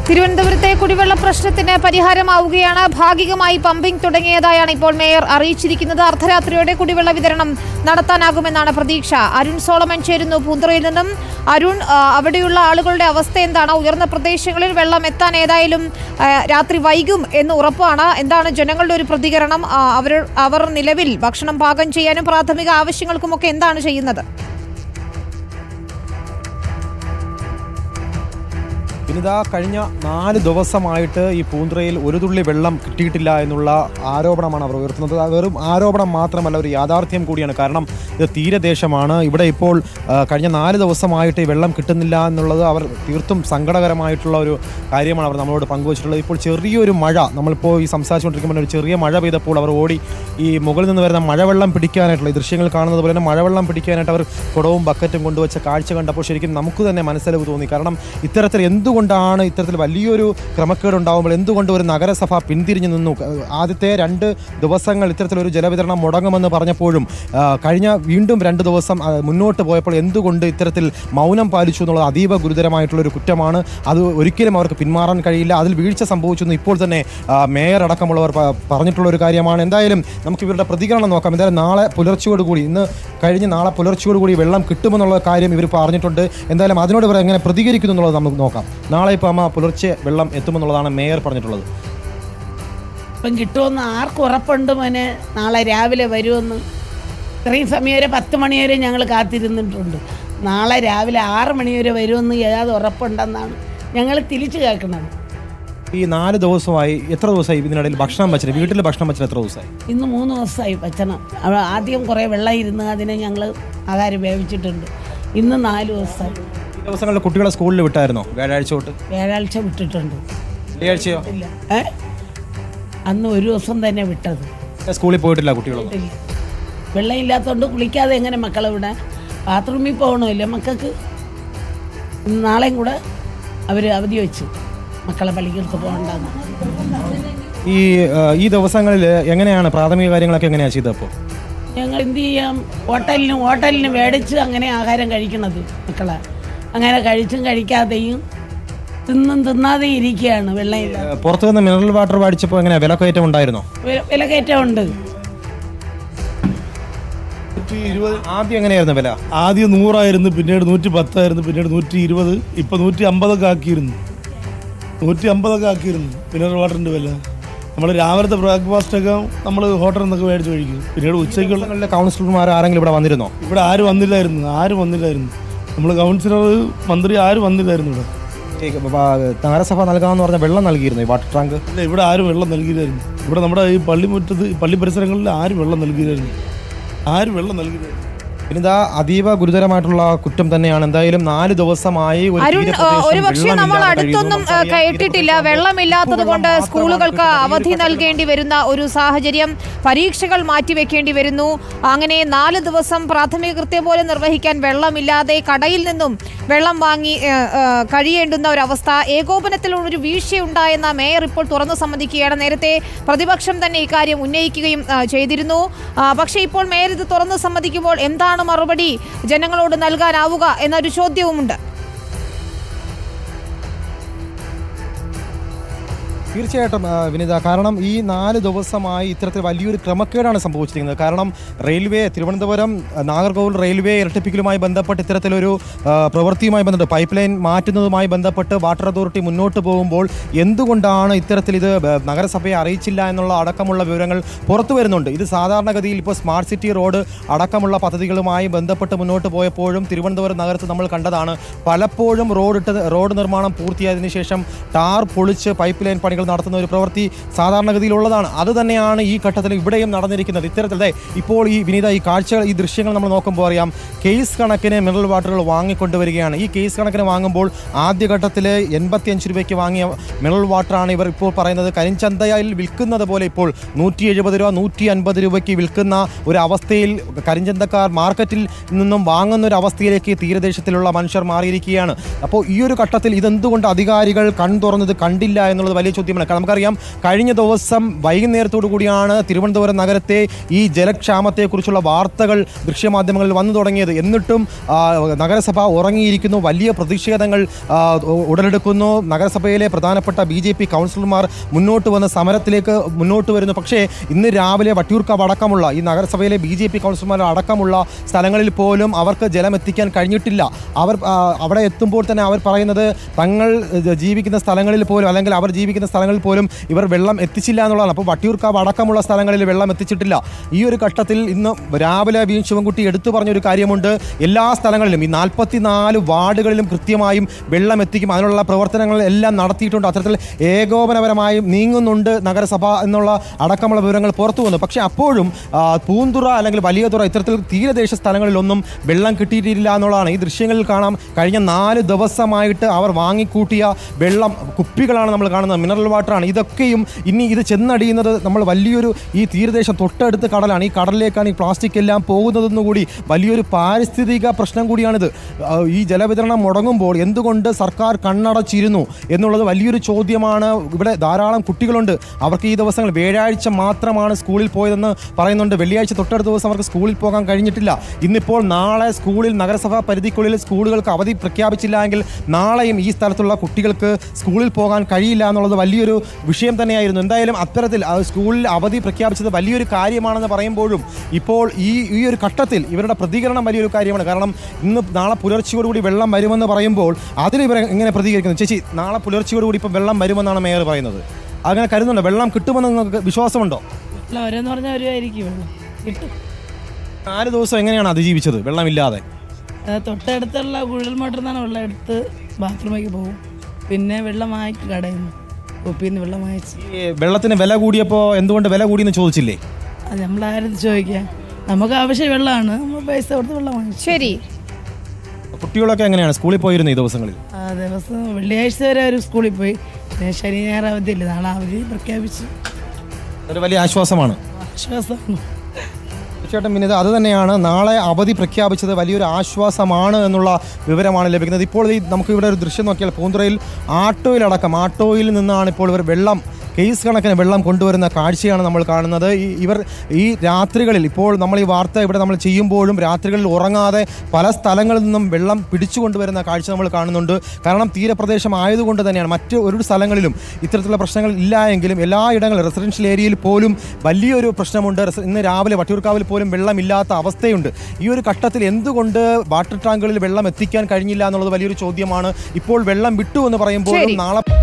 തിരുവനന്തപുരത്തെ കുടിവെള്ള പ്രശ്നത്തിന് പരിഹാരമാവുകയാണ് ഭാഗികമായി പമ്പിംഗ് തുടങ്ങിയതായാണ് ഇപ്പോൾ മേയർ അറിയിച്ചിരിക്കുന്നത് അർദ്ധരാത്രിയോടെ കുടിവെള്ള വിതരണം നടത്താനാകുമെന്നാണ് പ്രതീക്ഷ അരുൺ സോളമൻ ചേരുന്നു പൂന്തറയിൽ നിന്നും അരുൺ ആ, അവിടെയുള്ള ആളുകളുടെ അവസ്ഥ എന്താണ് ഉയർന്ന പ്രദേശങ്ങളിൽ വെള്ളം എത്താൻ ഏതായാലും ആ, രാത്രി വൈകും എന്ന് ഉറപ്പാണ് എന്താണ് ജനങ്ങളുടെ ഒരു പ്രതികരണം ആ, അവർ അവർ നിലവിൽ ഭക്ഷണം പാകം ചെയ്യാനും പ്രാഥമിക ആവശ്യങ്ങൾക്കുമൊക്കെ എന്താണ് ചെയ്യുന്നത് ഇനിതാ കഴിഞ്ഞ നാല് ദിവസമായിട്ട് ഈ പൂന്തുറയിൽ ഒരു തുള്ളി വെള്ളം കിട്ടിയിട്ടില്ല എന്നുള്ള ആരോപണമാണ് അവർ ഉയർത്തുന്നത് അത് വെറും ആരോപണം മാത്രമല്ല ഒരു യാഥാർത്ഥ്യം കൂടിയാണ് കാരണം ഇത് തീരദേശമാണ് ഇവിടെ ഇപ്പോൾ ആ, കഴിഞ്ഞ നാല് ദിവസമായിട്ട് ഈ വെള്ളം കിട്ടുന്നില്ല എന്നുള്ളത് അവർ തീർത്തും സങ്കടകരമായിട്ടുള്ള ഒരു കാര്യമാണ് അവർ നമ്മളോട് പങ്കുവച്ചിട്ടുള്ളത് ഇപ്പോൾ ചെറിയൊരു മഴ നമ്മളിപ്പോൾ ഈ സംസാരിച്ചുകൊണ്ടിരിക്കുമ്പോൾ ഒരു ചെറിയ മഴ പെയ്തപ്പോൾ അവർ ഓടി ഈ മുകളിൽ നിന്ന് വരുന്ന മഴവെള്ളം പിടിക്കാനായിട്ടുള്ള ഈ ദൃശ്യങ്ങൾ കാണുന്നത് പോലെ തന്നെ മഴവെള്ളം പിടിക്കാനായിട്ട് അവർ കുടവും ബക്കറ്റും കൊണ്ടുവച്ച കാഴ്ച കണ്ടപ്പോൾ ശരിക്കും നമുക്ക് തന്നെ മനസ്സിലവ് തോന്നി കാരണം ഇത്തരത്തിൽ എന്തുകൊണ്ടാണ് ഇത്തരത്തിൽ വലിയൊരു ക്രമക്കേട് ഉണ്ടാകുമ്പോൾ എന്തുകൊണ്ട് ഒരു നഗരസഭ പിന്തിരിഞ്ഞു നിന്നു ആദ്യത്തെ രണ്ട് ദിവസങ്ങൾ ഇത്തരത്തിലൊരു ജലവിതരണം മുടങ്ങുമെന്ന് പറഞ്ഞപ്പോഴും ആ, കഴിഞ്ഞ വീണ്ടും രണ്ട് ദിവസം ആ, മുന്നോട്ട് പോയപ്പോൾ എന്തുകൊണ്ട് ഇത്തരത്തിൽ മൗനം പാലിച്ചു എന്നുള്ളത് അതീവ ഗുരുതരമായിട്ടുള്ള ഒരു കുറ്റമാണ് അത് ഒരിക്കലും അവർക്ക് പിന്മാറാൻ കഴിയില്ല അതിൽ വീഴ്ച സംഭവിച്ചു എന്ന് ഇപ്പോൾ തന്നെ ആ, മേയർ അടക്കമുള്ളവർ പ- പറഞ്ഞിട്ടുള്ള ഒരു കാര്യമാണ് എന്തായാലും നമുക്ക് ഇവരുടെ പ്രതികരണം നോക്കാം എന്തായാലും നാളെ പുലർച്ചയോടുകൂടി ഇന്ന് കഴിഞ്ഞ് നാളെ പുലർച്ചയോടുകൂടി വെള്ളം കിട്ടുമെന്നുള്ള കാര്യം ഇവർ പറഞ്ഞിട്ടുണ്ട് എന്തായാലും അതിനോട് ഇവർ എങ്ങനെ പ്രതികരിക്കുന്നു എന്നുള്ളത് നമുക്ക് നോക്കാം നാളെ ഇപ്പോൾ അമ്മ പുലർച്ചെ വെള്ളം എത്തുമെന്നുള്ളതാണ് മേയർ പറഞ്ഞിട്ടുള്ളത് ഇപ്പം കിട്ടുമെന്ന് ആർക്കും ഉറപ്പുണ്ട് മോനെ നാളെ രാവിലെ വരുമെന്ന് ഇത്രയും സമയം വരെ പത്ത് മണി വരെ ഞങ്ങൾ കാത്തിരുന്നിട്ടുണ്ട് നാളെ രാവിലെ ആറ് മണി വരെ വരുമെന്ന് ഏതാതെ ഉറപ്പുണ്ടെന്നാണ് ഞങ്ങൾ തിരിച്ചു കേൾക്കുന്നത് ഈ നാല് ദിവസമായി എത്ര ദിവസമായി ഇതിനിടയിൽ ഭക്ഷണം വെച്ചിട്ട് വീട്ടിൽ ഭക്ഷണം വെച്ചിട്ട് എത്ര ദിവസമായി ഇന്ന് മൂന്ന് ദിവസമായി ഭക്ഷണം അവ- ആദ്യം കുറേ വെള്ളം ഇരുന്ന് അതിനെ ഞങ്ങൾ ആഹാരം വേവിച്ചിട്ടുണ്ട് ഇന്ന് നാല് ദിവസമായി ഈ ദിവസങ്ങളിൽ കുട്ടികളെ സ്കൂളിൽ വിട്ടായിരുന്നോ വ്യാഴാഴ്ച തൊട്ട് വ്യാഴാഴ്ച വിട്ടിട്ടുണ്ട് വെള്ളിയാഴ്ചയോ ഇല്ല ഏ അന്ന് ഒരു ദിവസം തന്നെ വിട്ടത് സ്കൂളിൽ പോയിട്ടില്ല കുട്ടികളൊന്നും ഇല്ല വെള്ളം ഇല്ലാത്തതുകൊണ്ട് കുളിക്കാതെ എങ്ങനെ മക്കളെ വിടാൻ ബാത്റൂമിൽ പോകണമില്ല മക്കൾക്ക് ഇന്ന് നാളെയും കൂടെ അവർ അവധി വെച്ചു മക്കളെ പള്ളിക്കടുത്ത് പോകണ്ടെന്ന് ഈ ആ, ഈ ദിവസങ്ങളിൽ എങ്ങനെയാണ് പ്രാഥമിക കാര്യങ്ങളൊക്കെ എങ്ങനെയാണ് ചെയ്തപ്പോൾ ഞങ്ങൾ എന്ത് ചെയ്യാം ഹോട്ടലിന് ഹോട്ടലിന് മേടിച്ച് അങ്ങനെ ആഹാരം കഴിക്കണത് മക്കളെ അങ്ങനെ കഴിച്ചും കഴിക്കാതെയും തിന്നും തിന്നാതെയും ഇരിക്കുകയാണ് വെള്ളമില്ല പുറത്തു നിന്ന് മിനറൽ വാട്ടർ മേടിച്ചപ്പോൾ എങ്ങനെയാണ് വിലക്കയറ്റം ഉണ്ടായിരുന്നോ വിലക്കയറ്റമുണ്ട് നൂറ്റി ഇരുപത് ആദ്യം എങ്ങനെയായിരുന്നു വില ആദ്യം നൂറായിരുന്നു പിന്നീട് നൂറ്റി പത്തായിരുന്നു പിന്നീട് നൂറ്റി ഇരുപത് ഇപ്പം നൂറ്റി അമ്പതൊക്കെ ആക്കിയിരുന്നു നൂറ്റി അമ്പതൊക്കെ ആക്കിയിരുന്നു മിനറൽ വാട്ടറിൻ്റെ വില നമ്മൾ രാവിലത്തെ ബ്രേക്ക്ഫാസ്റ്റൊക്കെ നമ്മൾ ഹോട്ടലിൽ നിന്നൊക്കെ മേടിച്ച് കഴിക്കും പിന്നീട് ഉച്ചയ്ക്കുള്ള ദിവസങ്ങളിലെ കൗൺസിലർമാർ ആരെങ്കിലും ഇവിടെ വന്നിരുന്നോ ഇവിടെ ആരും വന്നില്ലായിരുന്നു ആരും വന്നില്ലായിരുന്നു നമ്മൾ കൗൺസിലർ മന്ത്രി ആരും വന്നില്ലായിരുന്നു ഇവിടെ ഈ വ- നഗരസഭ നൽകാമെന്ന് പറഞ്ഞ വെള്ളം നൽകിയിരുന്നു ഈ വാട്ടർ ടാങ്ക് ഇല്ല ഇവിടെ ആരും വെള്ളം നൽകിയില്ലായിരുന്നു ഇവിടെ നമ്മുടെ ഈ പള്ളിമുറ്റത്ത് ഈ പള്ളി പരിസരങ്ങളിൽ ആരും വെള്ളം നൽകിയില്ലായിരുന്നു ആരും വെള്ളം നൽകിയില്ലായിരുന്നു ഇനിതാ അതീവ ഗുരുതരമായിട്ടുള്ള കുറ്റം തന്നെയാണ് എന്തായാലും നാല് ദിവസമായി ഒരു അരുൺ തീരപ്രദേശം ഒരു പക്ഷേ വെള്ളമില്ലാതെ നമ്മൾ കഴിയുന്നു. അടുത്തൊന്നും നമുക്കറിയാം, കേട്ടിട്ടില്ല തീരപ്രദേശം വെള്ളമില്ലാത്തത് കൊണ്ട് ഉപ്പുവെള്ളം സ്കൂളുകൾക്ക് മാത്രമാണ് അവധി കിട്ടുന്നത്. നൽകേണ്ടി വരുന്ന ഒരു സാഹചര്യം പരീക്ഷകൾ മാറ്റിവെക്കേണ്ടി വരുന്നു അങ്ങനെ നാല് ദിവസം പ്രാഥമിക കൃത്യം പോലെ നിർവഹിക്കാൻ വെള്ളമില്ലാതെ കടയിൽ നിന്നും വെള്ളം വാങ്ങി ഏ, ഏ, കഴിയേണ്ടുന്ന ഒരവസ്ഥ ഏകോപനത്തിൽ ഒരു വീഴ്ചയുണ്ടായെന്ന മേയർ ഇപ്പോൾ തുറന്നു സമ്മതിക്കുകയാണ് നേരത്തെ പ്രതിപക്ഷം തന്നെ ഇക്കാര്യം ഉന്നയിക്കുകയും ആ, ചെയ്തിരുന്നു ആ, പക്ഷേ ഇപ്പോൾ മേയർ ഇത് തുറന്നു സമ്മതിക്കുമ്പോൾ എന്താണ് മറുപടി ജനങ്ങളോട് നൽകാനാവുക എന്നൊരു ചോദ്യവുമുണ്ട് തീർച്ചയായിട്ടും ആ, വിനിത കാരണം ഈ നാല് ദിവസമായി ഇത്തരത്തിൽ വലിയൊരു ക്രമക്കേടാണ് സംഭവിച്ചിരിക്കുന്നത് കാരണം റെയിൽവേ തിരുവനന്തപുരം ആ, നാഗർകോവിൽ റെയിൽവേ ഇരട്ടിപ്പിക്കലുമായി ബന്ധപ്പെട്ട് ഇത്തരത്തിലൊരു ആ, പ്രവൃത്തിയുമായി ബന്ധപ്പെട്ട് പൈപ്പ് ലൈൻ മാറ്റുന്നതുമായി ബന്ധപ്പെട്ട് വാട്ടർ അതോറിറ്റി മുന്നോട്ട് പോകുമ്പോൾ എന്തുകൊണ്ടാണ് ഇത്തരത്തിൽ ഇത് ബ- നഗരസഭയെ അറിയിച്ചില്ല എന്നുള്ള അടക്കമുള്ള വിവരങ്ങൾ പുറത്തു വരുന്നുണ്ട് ഇത് സാധാരണഗതിയിൽ ഇപ്പോൾ സ്മാർട്ട് സിറ്റി റോഡ് അടക്കമുള്ള പദ്ധതികളുമായി ബന്ധപ്പെട്ട് മുന്നോട്ട് പോയപ്പോഴും തിരുവനന്തപുരം നഗരത്ത് നമ്മൾ കണ്ടതാണ് പലപ്പോഴും റോഡ് ഇട്ട് റോഡ് നിർമ്മാണം പൂർത്തിയായതിനു ശേഷം ടാർ പൊളിച്ച് പൈപ്പ് ലൈൻ പണികൾ നടത്തുന്ന ഒരു പ്രവൃത്തി സാധാരണഗതിയിലുള്ളതാണ് അത് തന്നെയാണ് ഈ ഘട്ടത്തിൽ ഇവിടെയും നടന്നിരിക്കുന്നത് ഇത്തരത്തിൽ ദേ ഇപ്പോൾ ഈ വിനീത ഈ കാഴ്ചകൾ ഈ ദൃശ്യങ്ങൾ നമ്മൾ നോക്കുമ്പോൾ അറിയാം കേസ് കണക്കിന് മിനറൽ വാട്ടറുകൾ വാങ്ങിക്കൊണ്ടുവരികയാണ് ഈ കേസ് കണക്കിന് വാങ്ങുമ്പോൾ ആദ്യഘട്ടത്തിൽ എൺപത്തിയഞ്ച് രൂപയ്ക്ക് വാങ്ങിയ മിനറൽ വാട്ടറാണ് ഇവർ ഇപ്പോൾ പറയുന്നത് കരിഞ്ചന്തയിൽ വിൽക്കുന്നത് പോലെ ഇപ്പോൾ നൂറ്റി എഴുപത് രൂപ നൂറ്റി അൻപത് രൂപയ്ക്ക് വിൽക്കുന്ന ഒരു അവസ്ഥയിൽ കരിഞ്ചന്തക്കാർ മാർക്കറ്റിൽ നിന്നും വാങ്ങുന്ന ഒരു അവസ്ഥയിലേക്ക് തീരദേശത്തിലുള്ള മനുഷ്യർ മാറിയിരിക്കുകയാണ് അപ്പോൾ ഈ ഒരു ഘട്ടത്തിൽ ഇതെന്തുകൊണ്ട് അധികാരികൾ കൺ തുറന്നത് കണ്ടില്ല എന്നുള്ളത് വലിയ ചോദ്യം ചോദ്യമാണ് കാരണം നമുക്കറിയാം കഴിഞ്ഞ ദിവസം വൈകുന്നേരത്തോടു കൂടിയാണ് തിരുവനന്തപുരം നഗരത്തെ ഈ ജലക്ഷാമത്തെക്കുറിച്ചുള്ള വാർത്തകൾ ദൃശ്യമാധ്യമങ്ങളിൽ വന്നു തുടങ്ങിയത് എന്നിട്ടും ആ, നഗരസഭ ഉറങ്ങിയിരിക്കുന്നു വലിയ പ്രതിഷേധങ്ങൾ ആ, ഉ- ഉടലെടുക്കുന്നു നഗരസഭയിലെ പ്രധാനപ്പെട്ട ബി ജെ പി കൗൺസിലർമാർ മുന്നോട്ട് വന്ന് സമരത്തിലേക്ക് മുന്നോട്ട് വരുന്നു പക്ഷേ ഇന്ന് രാവിലെ വട്ടിയൂർക്കാവ് അടക്കമുള്ള ഈ നഗരസഭയിലെ ബി ജെ പി കൗൺസിലർമാർ അടക്കമുള്ള സ്ഥലങ്ങളിൽ പോലും അവർക്ക് ജലം എത്തിക്കാൻ കഴിഞ്ഞിട്ടില്ല അവർ ആ, അവിടെ എത്തുമ്പോൾ തന്നെ അവർ പറയുന്നത് തങ്ങൾ ഏഹ്, ജീവിക്കുന്ന സ്ഥലങ്ങളിൽ പോലും അല്ലെങ്കിൽ അവർ ജീവിക്കുന്ന സ്ഥലങ്ങളിൽ പോലും ഇവർ വെള്ളം എത്തിച്ചില്ല എന്നുള്ളതാണ് അപ്പോൾ വട്ടിയൂർക്കാവ് അടക്കമുള്ള സ്ഥലങ്ങളിൽ വെള്ളം എത്തിച്ചിട്ടില്ല ഈ ഒരു ഘട്ടത്തിൽ ഇന്ന് രാവിലെ വി ശിവൻകുട്ടി എടുത്തു പറഞ്ഞൊരു കാര്യമുണ്ട് എല്ലാ സ്ഥലങ്ങളിലും ഈ നാൽപ്പത്തി നാല് വാർഡുകളിലും കൃത്യമായും വെള്ളം എത്തിക്കും അതിനുള്ള പ്രവർത്തനങ്ങൾ എല്ലാം നടത്തിയിട്ടുണ്ട് അത്തരത്തിൽ ഏകോപനപരമായും നീങ്ങുന്നുണ്ട് നഗരസഭ എന്നുള്ള അടക്കമുള്ള വിവരങ്ങൾ പുറത്തു വന്നു പക്ഷേ അപ്പോഴും ആ, പൂന്തുറ അല്ലെങ്കിൽ വലിയതുറ ഇത്തരത്തിൽ തീരദേശ സ്ഥലങ്ങളിലൊന്നും വെള്ളം കിട്ടിയിട്ടില്ല എന്നുള്ളതാണ് ഈ ദൃശ്യങ്ങളിൽ കാണാം കഴിഞ്ഞ നാല് ദിവസമായിട്ട് അവർ വാങ്ങിക്കൂട്ടിയ വെള്ളം കുപ്പികളാണ് നമ്മൾ കാണുന്നത് മിനറൽ വാട്ടറാണ് ഇതൊക്കെയും ഇനി ഇത് ചെന്നടിയുന്നത് നമ്മൾ വലിയൊരു ഈ തീരദേശം തൊട്ടടുത്ത് കടലാണ് ഈ കടലിലേക്കാണ് ഈ പ്ലാസ്റ്റിക് എല്ലാം പോകുന്നതെന്ന് കൂടി വലിയൊരു പാരിസ്ഥിതിക പ്രശ്നം കൂടിയാണിത് ആ, ഈ ജലവിതരണം മുടങ്ങുമ്പോൾ എന്തുകൊണ്ട് സർക്കാർ കണ്ണടച്ചിരുന്നു എന്നുള്ളത് വലിയൊരു ചോദ്യമാണ് ഇവിടെ ധാരാളം കുട്ടികളുണ്ട് അവർക്ക് ഈ ദിവസങ്ങൾ വ്യാഴാഴ്ച മാത്രമാണ് സ്കൂളിൽ പോയതെന്ന് പറയുന്നുണ്ട് വെള്ളിയാഴ്ച തൊട്ടടുത്ത ദിവസം അവർക്ക് സ്കൂളിൽ പോകാൻ കഴിഞ്ഞിട്ടില്ല ഇന്നിപ്പോൾ നാളെ സ്കൂളിൽ നഗരസഭാ പരിധിക്കുള്ളിൽ സ്കൂളുകൾക്ക് അവധി പ്രഖ്യാപിച്ചില്ല എങ്കിൽ നാളെയും ഈ സ്ഥലത്തുള്ള കുട്ടികൾക്ക് സ്കൂളിൽ പോകാൻ കഴിയില്ല എന്നുള്ളത് വലിയൊരു വിഷയം തന്നെയായിരുന്നു എന്തായാലും അത്തരത്തിൽ ആ സ്കൂളിൽ അവധി പ്രഖ്യാപിച്ചത് വലിയൊരു കാര്യമാണെന്ന് പറയുമ്പോഴും ഇപ്പോൾ ഈ ഈ ഒരു ഘട്ടത്തിൽ ഇവരുടെ പ്രതികരണം വലിയൊരു കാര്യമാണ് കാരണം ഇന്ന് നാളെ പുലർച്ചയോടുകൂടി വെള്ളം വരുമെന്ന് പറയുമ്പോൾ അതിന് ഇവർ എങ്ങനെ പ്രതികരിക്കുന്നു ചേച്ചി നാളെ പുലർച്ചയോടുകൂടി ഇപ്പം വെള്ളം വരുമെന്നാണ് മേയർ പറയുന്നത് അങ്ങനെ കരുതുന്നുണ്ടോ വെള്ളം കിട്ടുമെന്ന് നിങ്ങൾക്ക് വിശ്വാസമുണ്ടോ വെള്ളം ഓരോന്ന് പറഞ്ഞാൽ വരുമായിരിക്കും വെള്ളം കിട്ടും നാല് ദിവസം എങ്ങനെയാണ് അതിജീവിച്ചത് വെള്ളമില്ലാതെ അത് തൊട്ടടുത്തുള്ള കുഴൽ മോട്ടറിൽ നിന്നാണ് വെള്ളം എടുത്ത് ബാത്റൂമിലേക്ക് പോകും പിന്നെ വെള്ളം വാങ്ങിക്കും കടയിൽ നിന്ന് കുപ്പിയിൽ നിന്ന് വെള്ളം വാങ്ങിച്ച് ഈ വെള്ളത്തിന് വില കൂടിയപ്പോൾ എന്തുകൊണ്ട് വില കൂടിയെന്ന് ചോദിച്ചില്ലേ അത് നമ്മളാരും ചോദിക്കാം നമുക്ക് ആവശ്യം വെള്ളമാണ് നമ്മൾ പൈസ കൊടുത്ത് വെള്ളം വാങ്ങിച്ചു ശരി കുട്ടികളൊക്കെ എങ്ങനെയാണ് സ്കൂളിൽ പോയിരുന്നു ഈ ദിവസങ്ങളിൽ ആ ദിവസം വെള്ളിയാഴ്ച വരെ ഒരു സ്കൂളിൽ പോയി പിന്നെ ശനി ഞായർ അവധിയില്ല നാളെ അവധി പ്രഖ്യാപിച്ചു ഒരു വലിയ ആശ്വാസമാണ് ആശ്വാസമാണ് തീർച്ചയായിട്ടും പിന്നെ ഇത് അത് തന്നെയാണ് നാളെ അവധി പ്രഖ്യാപിച്ചത് വലിയൊരു ആശ്വാസമാണ് എന്നുള്ള വിവരമാണ് ലഭിക്കുന്നത് ഇപ്പോൾ ഈ നമുക്ക് ഇവിടെ ഒരു ദൃശ്യം നോക്കിയാൽ പൂന്തുറയിൽ ആട്ടോയിലടക്കം ആട്ടോയിൽ നിന്നാണ് ഇപ്പോൾ ഇവർ വെള്ളം കേസ് കണക്കിന് വെള്ളം കൊണ്ടുവരുന്ന കാഴ്ചയാണ് നമ്മൾ കാണുന്നത് ഈ ഇവർ ഈ രാത്രികളിൽ ഇപ്പോൾ നമ്മൾ ഈ വാർത്ത ഇവിടെ നമ്മൾ ചെയ്യുമ്പോഴും രാത്രികളിൽ ഉറങ്ങാതെ പല സ്ഥലങ്ങളിൽ നിന്നും വെള്ളം പിടിച്ചു കൊണ്ടുവരുന്ന കാഴ്ച നമ്മൾ കാണുന്നുണ്ട് കാരണം തീരപ്രദേശം ആയതുകൊണ്ട് തന്നെയാണ് മറ്റ് ഒരു സ്ഥലങ്ങളിലും ഇത്തരത്തിലുള്ള പ്രശ്നങ്ങൾ ഇല്ല എങ്കിലും എല്ലായിടങ്ങളിലും റെസിഡൻഷ്യൽ ഏരിയയിൽ പോലും വലിയൊരു പ്രശ്നമുണ്ട് റെസ- ഇന്ന് രാവിലെ വട്ടിയൂർക്കാവിൽ പോലും വെള്ളമില്ലാത്ത അവസ്ഥയുണ്ട് ഈ ഒരു ഘട്ടത്തിൽ എന്തുകൊണ്ട് വാട്ടർ ടാങ്കുകളിൽ വെള്ളം എത്തിക്കാൻ കഴിഞ്ഞില്ല എന്നുള്ളത് വലിയൊരു ചോദ്യമാണ് ഇപ്പോൾ വെള്ളം വിട്ടു എന്ന് പറയുമ്പോഴും ശരി. നാളെ